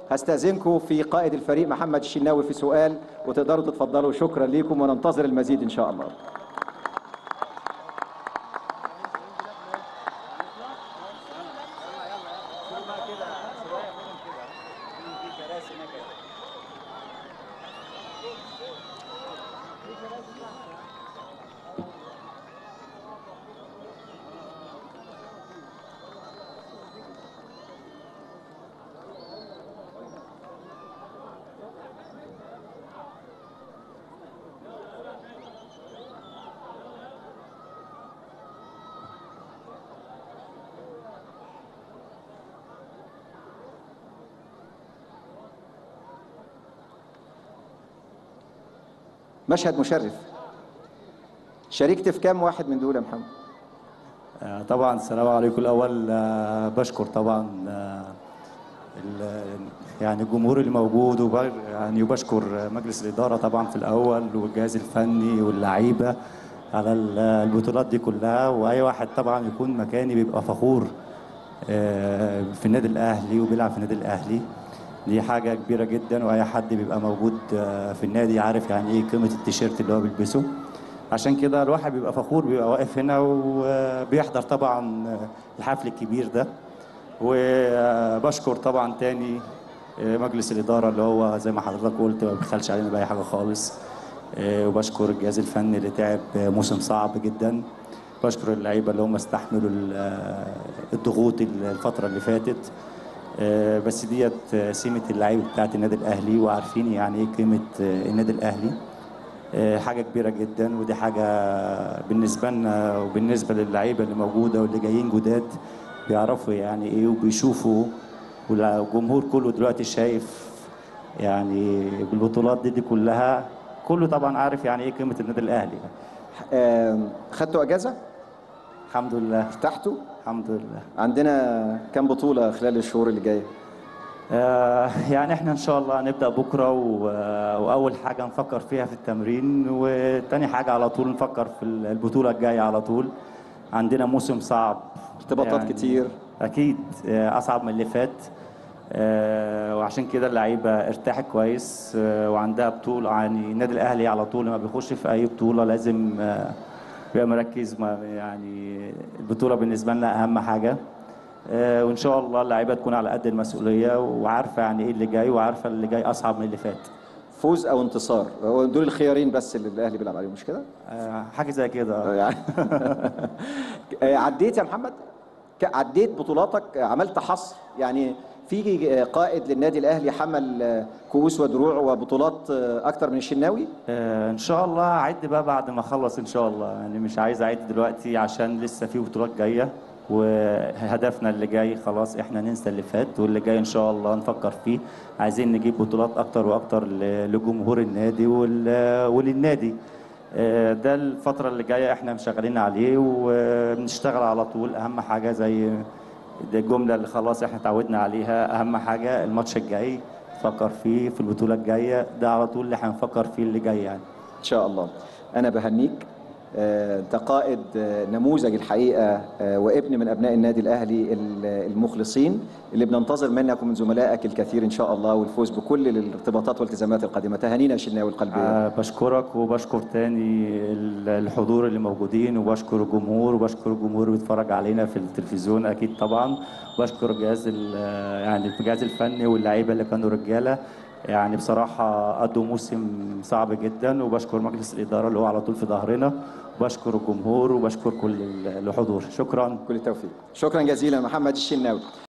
هستأذنكم في قائد الفريق محمد الشناوي في سؤال وتقدروا تتفضلوا شكرا لكم وننتظر المزيد إن شاء الله مشهد مشرف شاركت في كام واحد من دول يا محمد؟ آه، طبعا السلام عليكم الاول آه، بشكر طبعا آه، ال- يعني الجمهور اللي موجود وب- يعني وبشكر مجلس الاداره طبعا في الاول والجهاز الفني واللعيبه على ال- البطولات دي كلها واي واحد طبعا يكون مكاني بيبقى فخور آه، في النادي الاهلي وبيلعب في النادي الاهلي دي حاجه كبيره جدا واي حد بيبقى موجود آه، في النادي عارف يعني ايه قيمه التيشيرت اللي هو بيلبسه عشان كده الواحد بيبقى فخور بيبقى واقف هنا وبيحضر طبعا الحفل الكبير ده وبشكر طبعا تاني مجلس الإدارة اللي هو زي ما حضرتك قلت ما بيخلش علينا بأي حاجة خالص وبشكر الجهاز الفني اللي تعب موسم صعب جدا بشكر اللعيبة اللي هم استحملوا ال- الضغوط الفترة اللي فاتت بس ديت سمة اللعيبة بتاعت النادي الأهلي وعارفين يعني إيه قيمة النادي الأهلي آه، حاجة كبيرة جدا ودي حاجة بالنسبة لنا وبالنسبة للعيبة اللي موجودة واللي جايين جداد بيعرفوا يعني ايه وبيشوفوا والجمهور كله دلوقتي شايف يعني بالبطولات دي, دي كلها كله طبعا عارف يعني ايه قيمة النادي الأهلي آم، خدتوا أجازة؟ الحمد لله ارتحتوا؟ الحمد لله عندنا كام بطولة خلال الشهور اللي جاية؟ آه، يعني احنا ان شاء الله هنبدا بكره و- آه، واول حاجه نفكر فيها في التمرين وتاني حاجه على طول نفكر في البطوله الجايه على طول عندنا موسم صعب ارتباطات كتير. اكيد آه، اصعب من اللي فات آه، وعشان كده اللعيبه ارتاحت كويس آه، وعندها بطوله يعني النادي الاهلي على طول لما بيخش في اي بطوله لازم آه، بيبقى مركز ما يعني البطوله بالنسبه لنا اهم حاجه آه، وان شاء الله اللعيبه تكون على قد المسؤوليه وعارفه يعني ايه اللي جاي وعارفه اللي جاي اصعب من اللي فات فوز أو انتصار هو دول الخيارين بس اللي الأهلي بيلعب عليهم مش كده؟ آه، حاجه زي كده يعني آه، عديت يا محمد ك- عديت بطولاتك آه، عملت حصر يعني في آه، قائد للنادي الاهلي حمل آه، كؤوس ودروع وبطولات آه، اكتر من الشناوي آه، ان شاء الله اعد بقى بعد ما اخلص ان شاء الله يعني مش عايز اعد دلوقتي عشان لسه في بطولات جايه وهدفنا اللي جاي خلاص احنا ننسى اللي فات واللي جاي ان شاء الله نفكر فيه عايزين نجيب بطولات اكتر واكتر ل- لجمهور النادي وال- وللنادي آه، ده الفترة اللي جاية احنا مشغلين عليه وبنشتغل على طول اهم حاجة زي دي الجملة اللي خلاص احنا اتعودنا عليها اهم حاجة الماتش الجاي نفكر فيه في البطولة الجاية ده على طول اللي هنفكر فيه اللي جاي يعني ان شاء الله انا بهنيك آه، انت قائد آه، نموذج الحقيقه آه، وابن من ابناء النادي الاهلي ال- المخلصين اللي بننتظر منك ومن زملائك الكثير ان شاء الله والفوز بكل الارتباطات والالتزامات القادمه تهانينا يا شناوي القلبيه آه، بشكرك وبشكر تاني ال- الحضور اللي موجودين وبشكر الجمهور وبشكر الجمهور اللي بيتفرج علينا في التلفزيون اكيد طبعا بشكر الجهاز ال- يعني الجهاز الفني واللعيبه اللي كانوا رجاله يعني بصراحه قضوا موسم صعب جدا وبشكر مجلس الاداره اللي هو على طول في ظهرنا وبشكر الجمهور وبشكر كل ال- الحضور شكرا كل التوفيق شكرا جزيلا محمد الشناوي